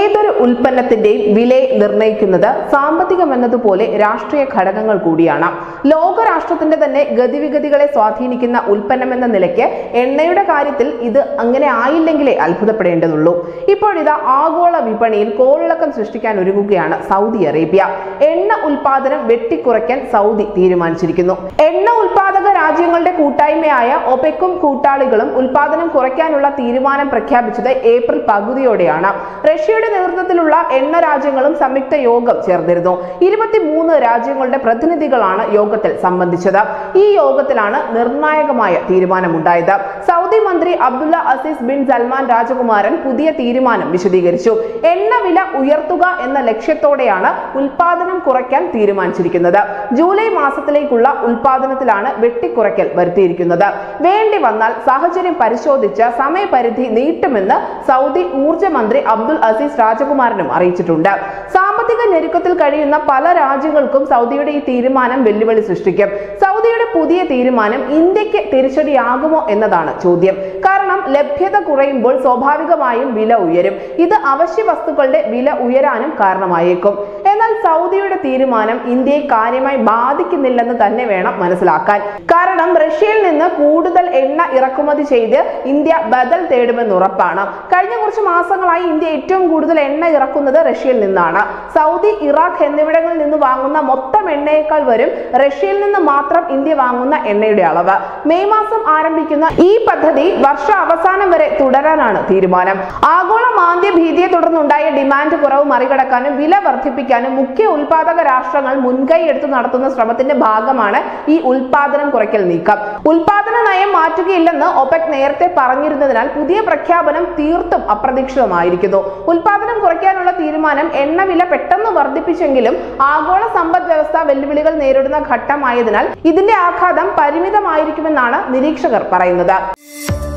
ഏതൊരു ഉൽപ്പന്നത്തിന്റെയും വില നിർണ്ണയിക്കുന്നത് സാമ്പത്തികം എന്നതുപോലെ രാഷ്ട്രീയ ഘടകങ്ങൾ കൂടിയാണ് ലോകരാഷ്ട്രത്തിന്റെ തന്നെ ഗതിവിഗതികളെ സ്വാധീനിക്കുന്ന ഉൽപ്പന്നം എന്ന നിലയ്ക്ക് എണ്ണയുടെ കാര്യത്തിൽ ഇത് അങ്ങനെ ആയില്ലെങ്കിലേ അത്ഭുതപ്പെടേണ്ടതുള്ളൂ ഇപ്പോഴിതാ ആഗോള വിപണിയിൽ കോളിളക്കം സൃഷ്ടിക്കാൻ ഒരുങ്ങുകയാണ് സൗദി അറേബ്യ എണ്ണ ഉൽപാദനം വെട്ടിക്കുറയ്ക്കാൻ സൗദി തീരുമാനിച്ചിരിക്കുന്നു എണ്ണ ഉൽപാദക രാജ്യങ്ങളുടെ കൂട്ടായ്മയായ ഒപെക്കും കൂട്ടാളികളും ഉൽപാദനം കുറയ്ക്കാനുള്ള തീരുമാനം പ്രഖ്യാപിച്ചത് ഏപ്രിൽ പകുതിയോടെയാണ് റഷ്യയുടെ നേതൃത്വത്തിലുള്ള എണ്ണ രാജ്യങ്ങളും സംയുക്ത യോഗം ചേർന്നിരുന്നു ഇരുപത്തിമൂന്ന് രാജ്യങ്ങളുടെ പ്രതിനിധികളാണ് യോഗത്തിൽ സംബന്ധിച്ചത് ഈ യോഗത്തിലാണ് നിർണായകമായ തീരുമാനമുണ്ടായത് സൗദി മന്ത്രി അബ്ദുള്ള അസീസ് ബിൻ സൽമാൻ രാജകുമാരൻ പുതിയ തീരുമാനം വിശദീകരിച്ചു എണ്ണ വില ഉയർത്തുക എന്ന ലക്ഷ്യത്തോടെയാണ് ഉൽപാദനം കുറയ്ക്കാൻ തീരുമാനിച്ചിരിക്കുന്നത് ജൂലൈ മാസത്തിലേക്കുള്ള ഉൽപാദനത്തിലാണ് വെട്ടിക്കുറയ്ക്കൽ വരുത്തിയിരിക്കുന്നത് വേണ്ടി വന്നാൽ സാഹചര്യം പരിശോധിച്ച് സമയപരിധി നീട്ടുമെന്ന് സൗദി ഊർജ്ജ മന്ത്രി അബ്ദുൽ അസീസ് രാജകുമാരനും അറിയിച്ചിട്ടുണ്ട് സാമ്പത്തിക ഞെരുക്കത്തിൽ കഴിയുന്ന പല രാജ്യങ്ങൾക്കും സൗദിയുടെ ഈ തീരുമാനം വെല്ലുവിളി സൃഷ്ടിക്കും സൗദിയുടെ പുതിയ തീരുമാനം ഇന്ത്യക്ക് തിരിച്ചടിയാകുമോ എന്നതാണ് ചോദ്യം കാരണം ലഭ്യത കുറയുമ്പോൾ സ്വാഭാവികമായും വില ഉയരും ഇത് അവശ്യ വസ്തുക്കളുടെ വില ഉയരാനും കാരണമായേക്കും എന്നാൽ സൗദിയുടെ തീരുമാനം ഇന്ത്യയെ കാര്യമായി ബാധിക്കുന്നില്ലെന്ന് തന്നെ വേണം മനസ്സിലാക്കാൻ കാരണം റഷ്യയിൽ നിന്ന് കൂടുതൽ എണ്ണ ഇറക്കുമതി ചെയ്ത് ഇന്ത്യ ബദൽ തേടുമെന്ന് ഉറപ്പാണ് കഴിഞ്ഞ കുറച്ച് മാസങ്ങളായി ഇന്ത്യ ഏറ്റവും കൂടുതൽ എണ്ണ ഇറക്കുന്നത് റഷ്യയിൽ നിന്നാണ് സൗദി ഇറാഖ് എന്നിവിടങ്ങളിൽ നിന്ന് വാങ്ങുന്ന മൊത്തം എണ്ണയേക്കാൾ വരും റഷ്യയിൽ നിന്ന് മാത്രം ഇന്ത്യ വാങ്ങുന്ന എണ്ണയുടെ അളവ് മെയ് മാസം ആരംഭിക്കുന്ന ഈ പദ്ധതി വർഷ അവസാനം വരെ തുടരാനാണ് തീരുമാനം ആഗോള മാന്ദ്യ ഭീതിയെ തുടർന്നുണ്ടായ ഡിമാൻഡ് കുറവ് മറികടക്കാനും വില വർദ്ധിപ്പിക്കാനും മുഖ്യ ഉൽപാദക രാഷ്ട്രങ്ങൾ മുൻകൈ എടുത്തു നടത്തുന്ന ശ്രമത്തിന്റെ ഭാഗമാണ് ഈ ഉൽപാദനം കുറയ്ക്കൽ നീക്കം ഉൽപാദന നയം മാറ്റുകയില്ലെന്ന് ഒപെക് നേരത്തെ പറഞ്ഞിരുന്നതിനാൽ പുതിയ പ്രഖ്യാപനം തീർത്തും അപ്രതീക്ഷിതമായിരിക്കുന്നു ഉൽപാദനം കുറയ്ക്കാനുള്ള തീരുമാനം എണ്ണവില പെട്ടെന്ന് വർദ്ധിപ്പിച്ചെങ്കിലും ആഗോള സമ്പദ് വ്യവസ്ഥ വെല്ലുവിളികൾ നേരിടുന്ന ഘട്ടമായതിനാൽ ഇതിന്റെ ആഘാതം പരിമിതമായിരിക്കുമെന്നാണ് നിരീക്ഷകർ പറയുന്നത്